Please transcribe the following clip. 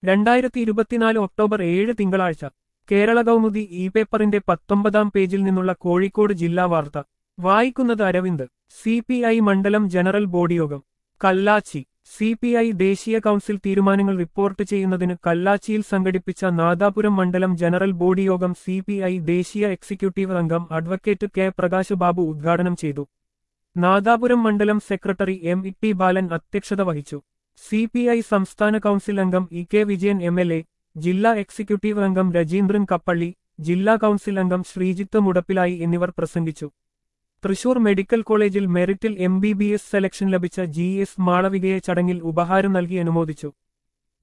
രണ്ടായിരത്തി ഇരുപത്തിനാല് ഒക്ടോബർ ഏഴ് തിങ്കളാഴ്ച കേരള കൗമുദി ഇ പേപ്പറിന്റെ പത്തൊമ്പതാം പേജിൽ നിന്നുള്ള കോഴിക്കോട് ജില്ലാ വാർത്ത വായിക്കുന്നത് അരവിന്ദ് സി പി ഐ മണ്ഡലം ജനറൽ ബോഡി യോഗം കല്ലാച്ചി സി പി ഐ ദേശീയ കൗൺസിൽ തീരുമാനങ്ങൾ റിപ്പോർട്ട് ചെയ്യുന്നതിന് കല്ലാച്ചിയിൽ സംഘടിപ്പിച്ച നാദാപുരം മണ്ഡലം ജനറൽ ബോഡി യോഗം സി പി ഐ ദേശീയ എക്സിക്യൂട്ടീവ് അംഗം അഡ്വക്കേറ്റ് കെ പ്രകാശ് ബാബു ഉദ്ഘാടനം ചെയ്തു നാദാപുരം മണ്ഡലം secretary M E T Balan അധ്യക്ഷത വഹിച്ചു സി പി ഐ സംസ്ഥാന കൗൺസിൽ അംഗം E K Vijayan M L A ജില്ലാ എക്സിക്യൂട്ടീവ് അംഗം രജീന്ദ്രൻ കപ്പള്ളി ജില്ലാ കൗൺസിൽ അംഗം ശ്രീജിത്ത് മുടപ്പിലായി എന്നിവർ പ്രസംഗിച്ചു തൃശൂർ മെഡിക്കൽ കോളേജിൽ മെറിറ്റിൽ M B B S selection ലഭിച്ച ജി എസ് മാളവികയെ ചടങ്ങിൽ ഉപഹാരം നൽകി അനുമോദിച്ചു